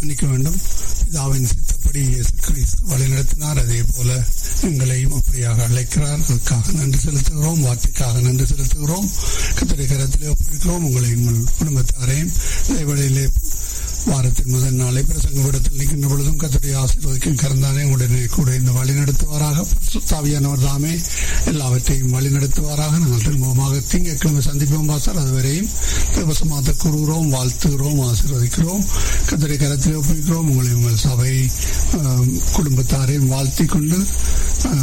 மன்னிக்க வேண்டும் பிதாவின் சித்தப்படி இயேசு கிறிஸ்து வழிநடத்தினார் அதே போல எங்களையும் அப்படியாக அழைக்கிறார் அதுக்காக நன்றி செலுத்துகிறோம் வார்த்தைக்காக நன்றி செலுத்துகிறோம் கத்திரை கரத்திலே ஒப்புவிக்கிறோம் உங்களை உங்கள் குடும்பத்தாரையும் இடைவெளியிலே வாரத்தின் முதல் நாளை பிரசங்க விடத்தில் நிற்கின்ற பொழுதும் கத்தருடைய ஆசீர்வதிக்கும் கறந்தானே உடனே கூட இந்த வழி நடத்துவாராக தாவியானவர் தாமே எல்லாவற்றையும் வழி நடத்துவாராக நாங்கள் திரும்பமாக திங்கட்கிழமை சந்திப்போம் பாசர் அதுவரையும் தேவசமாத்த கூறுகிறோம் வாழ்த்துகிறோம் ஆசீர்வதிக்கிறோம் கத்தரை கரத்தில் ஒப்புவிக்கிறோம் உங்களை உங்கள் சபை குடும்பத்தாரையும் வாழ்த்தி கொண்டு